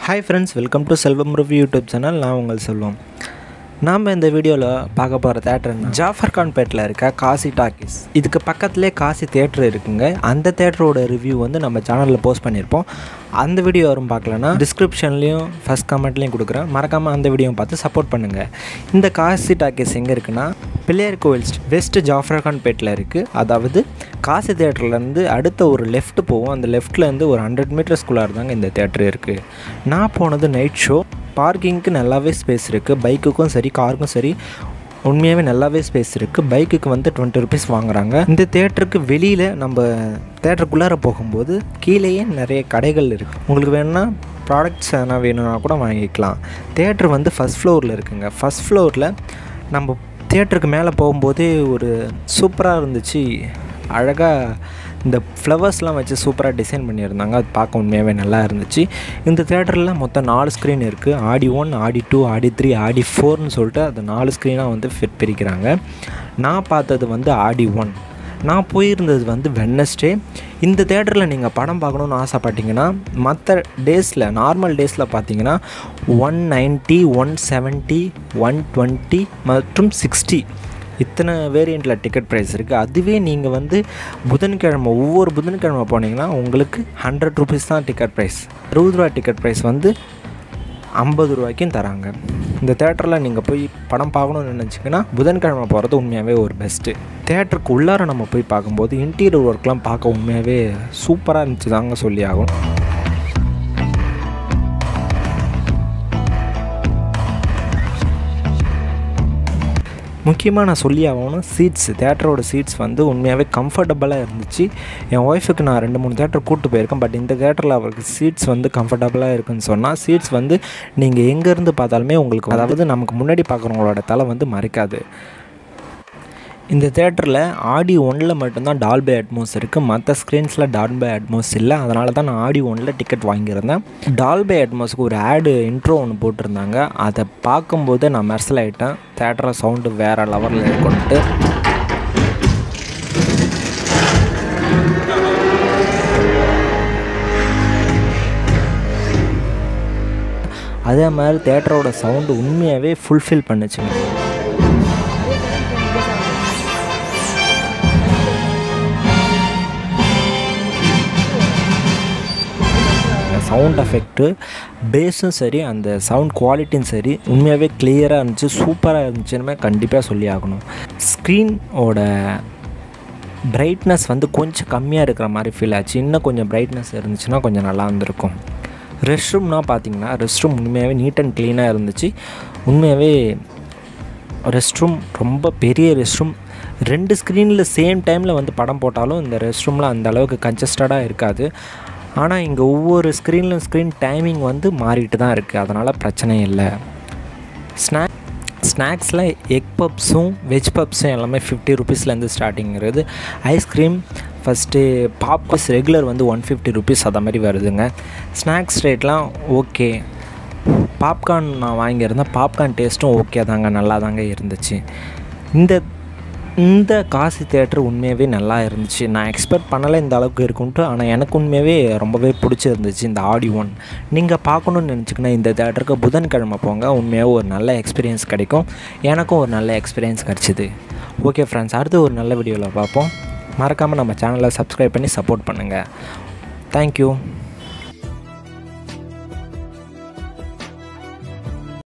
hi friends welcome to Selvam review YouTube channel நான் உங்கள் செல்வம் நாம் இந்த வீடியோவில் பார்க்க போகிற தேட்டர் ஜாஃபர் கான்பேட்டில் இருக்க காசி டாக்கீஸ் இதுக்கு பக்கத்துலேயே காசி தேட்டர் இருக்குங்க அந்த தேட்டரோட ரிவ்யூ வந்து நம்ம சேனலில் போஸ்ட் பண்ணியிருப்போம் அந்த வீடியோ யாரும் பார்க்கலன்னா டிஸ்கிரிப்ஷன்லேயும் ஃபஸ்ட் கமெண்ட்லேயும் கொடுக்குறேன் மறக்காமல் அந்த வீடியோவும் பார்த்து சப்போர்ட் பண்ணுங்கள் இந்த காசி டாக்கீஸ் எங்கே இருக்குன்னா பிள்ளையார் கோவில் வெஸ்ட் ஜாஃபர் கான்பேட்டில் இருக்குது அதாவது காசி தேட்டர்லேருந்து அடுத்த ஒரு லெஃப்ட் போவோம் அந்த லெஃப்ட்லேருந்து ஒரு ஹண்ட்ரட் மீட்டர்ஸ்குள்ளார தாங்க இந்த தேட்டர் இருக்குது நான் போனது நைட் ஷோ பார்க்கிங்க்கு நல்லாவே ஸ்பேஸ் இருக்குது பைக்குக்கும் சரி காருக்கும் சரி உண்மையாகவே நல்லாவே ஸ்பேஸ் இருக்குது பைக்குக்கு வந்து டுவெண்ட்டி ருபீஸ் வாங்குறாங்க இந்த தேட்டருக்கு வெளியில் நம்ம தேட்டருக்குள்ளார போகும்போது கீழேயே நிறைய கடைகள் இருக்குது உங்களுக்கு வேணும்னா ப்ராடக்ட்ஸ் எதனா வேணும்னா கூட வாங்கிக்கலாம் தேட்டர் வந்து ஃபஸ்ட் ஃப்ளோரில் இருக்குங்க ஃபஸ்ட் ஃப்ளோரில் நம்ம தேட்டருக்கு மேலே போகும்போதே ஒரு சூப்பராக இருந்துச்சு அழகாக இந்த ஃப்ளவர்ஸ்லாம் வச்சு சூப்பராக டிசைன் பண்ணியிருந்தாங்க அது பார்க்க உண்மையாகவே நல்லா இருந்துச்சு இந்த தேட்டரில் மொத்தம் நாலு ஸ்க்ரீன் இருக்குது ஆடி ஒன் ஆடி டூ ஆடி த்ரீ ஆடி ஃபோர்னு சொல்லிட்டு அது நாலு ஸ்க்ரீனாக வந்து ஃபிட் பிரிக்கிறாங்க நான் பார்த்தது வந்து ஆடி ஒன் நான் போயிருந்தது வந்து வெட்னஸ்டே இந்த தேட்டரில் நீங்கள் படம் பார்க்கணுன்னு ஆசைப்பட்டீங்கன்னா மற்ற டேஸில் நார்மல் டேஸில் பார்த்தீங்கன்னா one ninety one seventy one twenty மற்றும் சிக்ஸ்டி இத்தனை வேரியண்ட்டில் டிக்கெட் ப்ரைஸ் இருக்குது அதுவே நீங்கள் வந்து புதன்கிழமை ஒவ்வொரு புதன்கிழமை போனீங்கன்னா உங்களுக்கு ஹண்ட்ரட் ருபீஸ் தான் டிக்கெட் ப்ரைஸ் அறுபது ரூபா டிக்கெட் ப்ரைஸ் வந்து ஐம்பது ரூபாய்க்கும் தராங்க இந்த தேட்டரில் நீங்கள் போய் படம் பார்க்கணும்னு நினச்சிங்கன்னா புதன்கிழமை போகிறது உண்மையாகவே ஒரு பெஸ்ட்டு தேட்டருக்கு உள்ளார நம்ம போய் பார்க்கும்போது இன்டீரியர் ஒர்க்லாம் பார்க்க உண்மையாகவே சூப்பராக இருந்துச்சு தாங்க சொல்லி ஆகும் முக்கியமாக நான் சொல்லி ஆகணும் சீட்ஸ் தேட்டரோட சீட்ஸ் வந்து உண்மையாகவே கம்ஃபர்டபுளாக இருந்துச்சு என் ஒய்ஃபுக்கு நான் ரெண்டு மூணு தேட்டர் கூப்பிட்டு போயிருக்கேன் பட் இந்த தேட்டரில் அவருக்கு சீட்ஸ் வந்து கம்ஃபர்டபுளாக இருக்குன்னு சொன்னால் சீட்ஸ் வந்து நீங்கள் எங்கேருந்து பார்த்தாலுமே உங்களுக்கு அதாவது நமக்கு முன்னாடி பார்க்குறவங்களோட தலை வந்து மறைக்காது இந்த தேட்டரில் ஆடி ஒன்னில் மட்டும்தான் டால்பே அட்மோஸ் இருக்குது மற்ற ஸ்க்ரீன்ஸில் டால்பே அட்மோஸ் இல்லை அதனால தான் நான் ஆடி ஒன்னில் டிக்கெட் வாங்கியிருந்தேன் டால்பே அட்மோஸ்க்கு ஒரு ஆடு இன்ட்ரோ ஒன்று போட்டிருந்தாங்க அதை பார்க்கும்போது நான் மெர்சல் ஆகிட்டேன் தேட்டரில் சவுண்டு வேறு லெவலில் இருக்குன்ட்டு அதே மாதிரி தேட்டரோட சவுண்டு உண்மையாகவே ஃபுல்ஃபில் பண்ணுச்சுங்க சவுண்ட் எஃபெக்ட்டு பேஸும் சரி அந்த சவுண்ட் குவாலிட்டியும் சரி உண்மையாகவே கிளியராக இருந்துச்சு சூப்பராக இருந்துச்சுன்னு கண்டிப்பாக சொல்லி ஆகணும் ஸ்க்ரீனோட பிரைட்னஸ் வந்து கொஞ்சம் கம்மியாக இருக்கிற மாதிரி ஃபீல் ஆச்சு இன்னும் கொஞ்சம் பிரைட்னஸ் இருந்துச்சுன்னா கொஞ்சம் நல்லா இருந்திருக்கும் ரெஸ்ட் ரூம்னா பார்த்தீங்கன்னா ரெஸ்ட் ரூம் உண்மையாகவே நீட் அண்ட் க்ளீனாக இருந்துச்சு உண்மையாகவே ரெஸ்ட் ரூம் ரொம்ப பெரிய ரெஸ்ட் ரூம் ரெண்டு ஸ்க்ரீனில் சேம் டைமில் வந்து படம் போட்டாலும் இந்த ரெஸ்ட் ரூமில் அந்த அளவுக்கு கன்ஜஸ்டடாக இருக்காது ஆனால் இங்கே ஒவ்வொரு ஸ்க்ரீன்லையும் ஸ்க்ரீன் டைமிங் வந்து மாறிட்டு தான் இருக்குது அதனால் பிரச்சனை இல்லை ஸ்நாக் ஸ்நாக்ஸில் எக் பப்ஸும் வெஜ் பப்ஸும் எல்லாமே ஃபிஃப்டி ருபீஸ்லேருந்து ஸ்டார்டிங்கிறது ஐஸ்கிரீம் ஃபஸ்ட்டு பாப்கார்ஸ் ரெகுலர் வந்து ஒன் ஃபிஃப்டி ருபீஸ் அதை மாதிரி வருதுங்க ஸ்நாக்ஸ் ரேட்லாம் ஓகே பாப்கார்ன் நான் வாங்கியிருந்தேன் பாப்கார்ன் டேஸ்ட்டும் ஓகே தாங்க நல்லா தாங்க இருந்துச்சு இந்த இந்த காசி தேட்டர் உண்மையாகவே நல்லா இருந்துச்சு நான் எக்ஸ்பெக்ட் பண்ணலை இந்த அளவுக்கு இருக்குன்ட்டு ஆனால் எனக்கு உண்மையாகவே ரொம்பவே பிடிச்சிருந்துச்சு இந்த ஆடி ஒன் நீங்கள் பார்க்கணுன்னு நினச்சிங்கன்னா இந்த தேட்டருக்கு புதன்கிழமை போங்க உண்மையாக ஒரு நல்ல எக்ஸ்பீரியன்ஸ் கிடைக்கும் எனக்கும் ஒரு நல்ல எக்ஸ்பீரியன்ஸ் கிடச்சிது ஓகே ஃப்ரெண்ட்ஸ் அடுத்து ஒரு நல்ல வீடியோவில் பார்ப்போம் மறக்காமல் நம்ம சேனலை சப்ஸ்கிரைப் பண்ணி சப்போர்ட் பண்ணுங்கள் தேங்க்யூ